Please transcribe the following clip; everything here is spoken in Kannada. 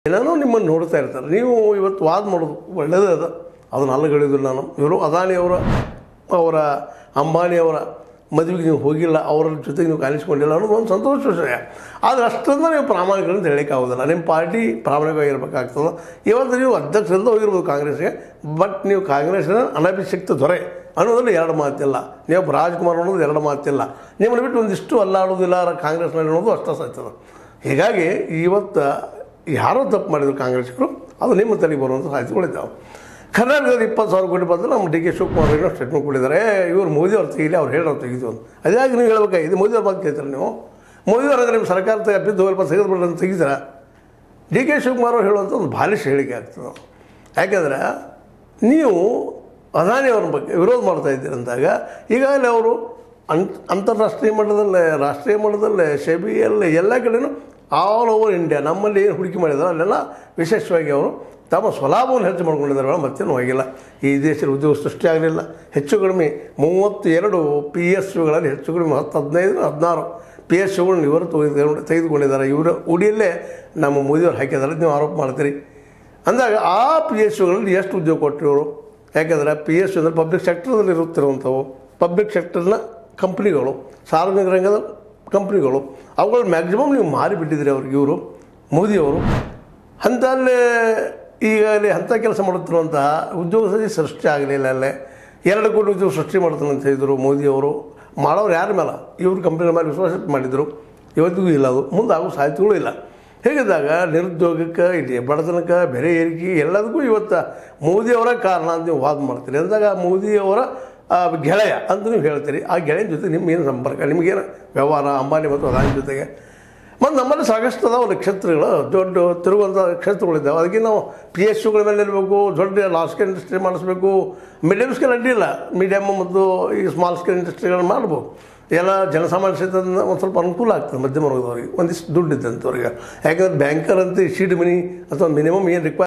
ಏನೇನೋ ನಿಮ್ಮನ್ನು ನೋಡ್ತಾ ಇರ್ತಾರೆ ನೀವು ಇವತ್ತು ವಾದ ಮಾಡೋದು ಒಳ್ಳೇದೇ ಅದ ಅದನ್ನ ಅಲ್ಲಗಳಿದ್ರು ನಾನು ಇವರು ಅದಾನಿ ಅವರ ಅವರ ಅಂಬಾನಿ ಅವರ ಮದುವೆಗೆ ನೀವು ಹೋಗಿಲ್ಲ ಅವರ ಜೊತೆಗೆ ನೀವು ಕಾಣಿಸ್ಕೊಂಡಿಲ್ಲ ಅನ್ನೋದು ಒಂದು ಸಂತೋಷ ವಿಷಯ ಆದರೆ ಅಷ್ಟೊಂದು ನೀವು ಪ್ರಾಮಾಣಿಕರನ್ನು ಹೇಳಲಿಕ್ಕೆ ಆಗೋದಿಲ್ಲ ನಿಮ್ಮ ಪಾರ್ಟಿ ಪ್ರಾಮಾಣಿಕವಾಗಿರ್ಬೇಕಾಗ್ತದೆ ಇವತ್ತು ನೀವು ಅಧ್ಯಕ್ಷರಿಂದ ಹೋಗಿರ್ಬೋದು ಕಾಂಗ್ರೆಸ್ಗೆ ಬಟ್ ನೀವು ಕಾಂಗ್ರೆಸ್ನ ಅನಭಿಷಿಕ್ತ ದೊರೆ ಅನ್ನೋದ್ರಲ್ಲಿ ಎರಡು ಮಾತಿಲ್ಲ ನೀವು ರಾಜ್ಕುಮಾರ್ ಅನ್ನೋದು ಎರಡು ಮಾತಿಲ್ಲ ನಿಮ್ಮನ್ನು ಬಿಟ್ಟು ಒಂದಿಷ್ಟು ಅಲ್ಲಾಡೋದಿಲ್ಲ ಕಾಂಗ್ರೆಸ್ನಲ್ಲಿ ಅನ್ನೋದು ಅಷ್ಟೇ ಸತ್ಯದ ಹೀಗಾಗಿ ಇವತ್ತು ಯಾರೋ ತಪ್ಪು ಮಾಡಿದ್ರು ಕಾಂಗ್ರೆಸ್ಗಳು ಅದು ನಿಮ್ಮ ತಲೆಗೆ ಬರುವಂಥ ಸಾಧ್ಯತೆಗಳಿದ್ದಾವೆ ಕರ್ನಾಟಕದ ಇಪ್ಪತ್ತು ಸಾವಿರ ಕೋಟಿ ಬಂದು ನಮ್ಮ ಡಿ ಕೆ ಶಿವಕುಮಾರ್ ಏನೋ ಸ್ಟೇಟ್ಮೆಂಟ್ ಕೊಟ್ಟಿದ್ದಾರೆ ಇವರು ಮೋದಿ ಅವ್ರು ತೆಗೀಲಿ ಅವ್ರು ಹೇಳೋರು ತೆಗಿತು ಅಂತ ಅದ್ಯಾಕೆ ನೀವು ಹೇಳ್ಬೇಕಾಗಿ ಇದು ಮೋದಿ ಅವ್ರ ಬಗ್ಗೆ ಕೇಳ್ತಾರೆ ನೀವು ಮೋದಿ ಅವ್ರ ನಿಮ್ಮ ಸರ್ಕಾರ ಅಪ್ಪಿದ್ದು ಹೋಗಿ ತೆಗೆದು ಬಿಡ್ರಿ ಅಂತ ತೆಗಿತೀರಾ ಡಿ ಕೆ ಶಿವಕುಮಾರ್ ಅವ್ರು ಹೇಳುವಂಥ ಒಂದು ಬಾಲಿಶ ಹೇಳಿಕೆ ಆಗ್ತದೆ ಯಾಕೆಂದರೆ ನೀವು ಅದಾನಿ ಅವ್ರ ಬಗ್ಗೆ ವಿರೋಧ ಮಾಡ್ತಾ ಇದ್ದೀರಿ ಅಂದಾಗ ಈಗಾಗಲೇ ಅವರು ಅನ್ ಅಂತಾರಾಷ್ಟ್ರೀಯ ಮಟ್ಟದಲ್ಲೇ ರಾಷ್ಟ್ರೀಯ ಮಟ್ಟದಲ್ಲೇ ಶೆಬಿಯಲ್ಲೇ ಎಲ್ಲ ಕಡೆನೂ ಆಲ್ ಓವರ್ ಇಂಡಿಯಾ ನಮ್ಮಲ್ಲಿ ಏನು ಹೂಡಿಕೆ ಮಾಡಿದ್ದಾರೆ ಅಲ್ಲೆಲ್ಲ ವಿಶೇಷವಾಗಿ ಅವರು ತಮ್ಮ ಸ್ವಲಾಭವನ್ನು ಹೆಚ್ಚು ಮಾಡ್ಕೊಂಡಿದ್ದಾರೆ ಮತ್ತೇನು ಹೋಗಿಲ್ಲ ಈ ದೇಶದಲ್ಲಿ ಉದ್ಯೋಗ ಸೃಷ್ಟಿ ಆಗಲಿಲ್ಲ ಹೆಚ್ಚು ಕಡಿಮೆ ಮೂವತ್ತು ಎರಡು ಪಿ ಎಸ್ ಯುಗಳಲ್ಲಿ ಹೆಚ್ಚು ಕಡಿಮೆ ಹತ್ತು ಹದಿನೈದು ಹದಿನಾರು ಪಿ ಎಸ್ ಯುಗಳನ್ನ ಇವರು ತೆಗೆದುಕೊಂಡು ತೆಗೆದುಕೊಂಡಿದ್ದಾರೆ ಇವರ ಉಡಿಯಲ್ಲೇ ನಮ್ಮ ಮೋದಿಯವರು ಹಾಕಿದ್ದಾರೆ ನೀವು ಆರೋಪ ಮಾಡ್ತೀರಿ ಅಂದಾಗ ಆ ಪಿ ಎಸ್ ಯುಗಳಲ್ಲಿ ಎಷ್ಟು ಉದ್ಯೋಗ ಕೊಟ್ಟರು ಇವರು ಯಾಕೆಂದರೆ ಪಿ ಎಸ್ ಯು ಅಂದರೆ ಪಬ್ಲಿಕ್ ಸೆಕ್ಟರ್ದಲ್ಲಿ ಇರುತ್ತಿರುವಂಥವು ಪಬ್ಲಿಕ್ ಸೆಕ್ಟರ್ನ ಕಂಪ್ನಿಗಳು ಸಾರ್ವಜನಿಕ ರಂಗದ ಕಂಪ್ನಿಗಳು ಅವುಗಳು ಮ್ಯಾಕ್ಸಿಮಮ್ ನೀವು ಮಾರಿಬಿಟ್ಟಿದ್ದೀರಿ ಅವ್ರಿಗೆ ಇವರು ಮೋದಿಯವರು ಅಂಥಲ್ಲೇ ಈಗಾಗಲೇ ಅಂಥ ಕೆಲಸ ಮಾಡುತ್ತಿರುವಂತಹ ಉದ್ಯೋಗ ಸತಿ ಸೃಷ್ಟಿ ಆಗಲಿಲ್ಲ ಅಲ್ಲೇ ಎರಡು ಕೋಟಿ ಉದ್ಯೋಗ ಸೃಷ್ಟಿ ಮಾಡ್ತಾನೆ ಅಂತ ಹೇಳಿದರು ಮೋದಿಯವರು ಮಾಡೋರು ಯಾರ ಮೇಲೆ ಇವ್ರ ಕಂಪ್ನಿಗಳ ಮೇಲೆ ವಿಶ್ವಾಸ ಮಾಡಿದರು ಇವತ್ತಿಗೂ ಇಲ್ಲ ಅದು ಮುಂದೆ ಆಗೋ ಸಾಧ್ಯತೆಗಳು ಇಲ್ಲ ಹೇಗಿದ್ದಾಗ ನಿರುದ್ಯೋಗಕ್ಕೆ ಇಲ್ಲಿ ಬಡತನಕ್ಕೆ ಬೆಲೆ ಏರಿಕೆ ಎಲ್ಲದಕ್ಕೂ ಇವತ್ತು ಮೋದಿಯವರ ಕಾರಣ ಅಂತ ನೀವು ವಾದ ಮಾಡ್ತೀರಿ ಅಂದಾಗ ಮೋದಿಯವರ ಆ, ಗೆಳೆಯ ಅಂತ ನೀವು ಹೇಳ್ತೀರಿ ಆ ಗೆಳೆಯನ ಜೊತೆ ನಿಮ್ಗೇನು ಸಂಪರ್ಕ ನಿಮಗೇನು ವ್ಯವಹಾರ ಅಂಬಾನಿ ಮತ್ತು ಅದಾನಿ ಜೊತೆಗೆ ಮತ್ತು ನಮ್ಮಲ್ಲಿ ಸಾಕಷ್ಟು ಅದಾವ ನಕ್ಷತ್ರಗಳು ದೊಡ್ಡ ತಿರುಗುವಂಥ ನಕ್ಷತ್ರಗಳಿದ್ದಾವೆ ಅದಕ್ಕೆ ನಾವು ಪಿ ಎಸ್ ಯುಗಳ ಮೇಲೆ ಇರಬೇಕು ದೊಡ್ಡ ಲಾರ್ಜ್ ಸ್ಕೇಲ್ ಇಂಡಸ್ಟ್ರಿ ಮಾಡಿಸ್ಬೇಕು ಮೀಡಿಯಮ್ ಸ್ಕೇಲ್ ಅಡ್ಡಿಲ್ಲ ಮೀಡಿಯಮ್ ಮತ್ತು ಈ ಸ್ಮಾಲ್ ಸ್ಕೇಲ್ ಇಂಡಸ್ಟ್ರಿಗಳನ್ನ ಮಾಡ್ಬೋದು ಎಲ್ಲ ಜನಸಾಮಾನ್ಯ ಕ್ಷೇತ್ರದಿಂದ ಒಂದು ಸ್ವಲ್ಪ ಅನುಕೂಲ ಆಗ್ತದೆ ಮಧ್ಯಮ ವರ್ಗದವ್ರಿಗೆ ಒಂದಿಷ್ಟು ದುಡ್ಡು ಇದ್ದಂಥವ್ರಿಗೆ ಯಾಕಂದ್ರೆ ಬ್ಯಾಂಕರ್ ಅಂತ ಶೀಡ್ ಮನಿ ಅಥವಾ ಮಿನಿಮಮ್ ಏನು ರಿಕ್ವೈರ್